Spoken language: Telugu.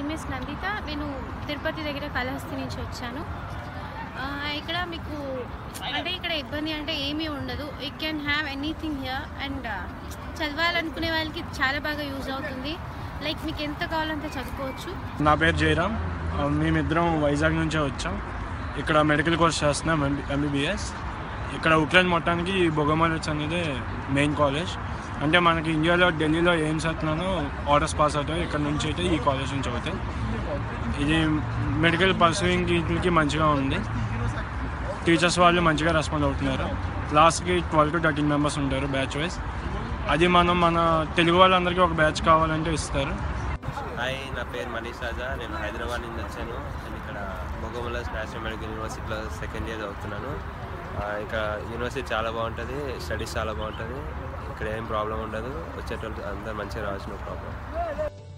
నేమ్ ఇస్ నందిత నేను తిరుపతి దగ్గర కళహస్తి నుంచి వచ్చాను ఆ, ఇక్కడ మీకు అంటే ఇక్కడ ఇబ్బంది అంటే ఏమీ ఉండదు you can have anything here and చదవాలనుకునే వాళ్ళకి చాలా బాగా యూజ్ అవుతుంది లైక్ మీకు ఎంత కావాలంటే చదువుకోవచ్చు నా పేరు జయరామ్ ఆ, మేమిద్దరం వైజాగ్ నుంచే వచ్చాం ఇక్కడ మెడికల్ కోర్స్ చేస్తున్నాం ఎంబీబీఎస్ ఇక్కడ ఉక్రెయిన్ మొత్తానికి బొగమలెట్స్ అనేది మెయిన్ కాలేజ్ అంటే మనకి ఇండియాలో ఢిల్లీలో ఏం చదువుతున్నానో ఆర్డర్స్ పాస్ అవుతాయి ఇక్కడ నుంచి అయితే ఈ కాలేజ్ నుంచి అవుతాయి ఇది మెడికల్ పర్సూయింగ్ వీటికి మంచిగా ఉంది టీచర్స్ వాళ్ళు మంచిగా రెస్పాండ్ అవుతున్నారు క్లాస్కి ట్వెల్వ్ టు థర్టీన్ మెంబర్స్ ఉంటారు బ్యాచ్ వైజ్ అది మనం మన తెలుగు వాళ్ళందరికీ ఒక బ్యాచ్ కావాలంటే ఇస్తారు హాయ్ నా పేరు మనీష్ రాజా నేను హైదరాబాద్ నుంచి వచ్చాను నేను ఇక్కడ మొగములస్ నేషనల్ మెడికల్ యూనివర్సిటీలో సెకండ్ ఇయర్ చదువుతున్నాను ఆ, ఇక్కడ యూనివర్సిటీ చాలా బాగుంటుంది స్టడీస్ చాలా బాగుంటుంది ఇక్కడ ఏం ప్రాబ్లం ఉండదు వచ్చేటోళ్ళు అందరు మంచిగా రావచ్చు నో ప్రాబ్లం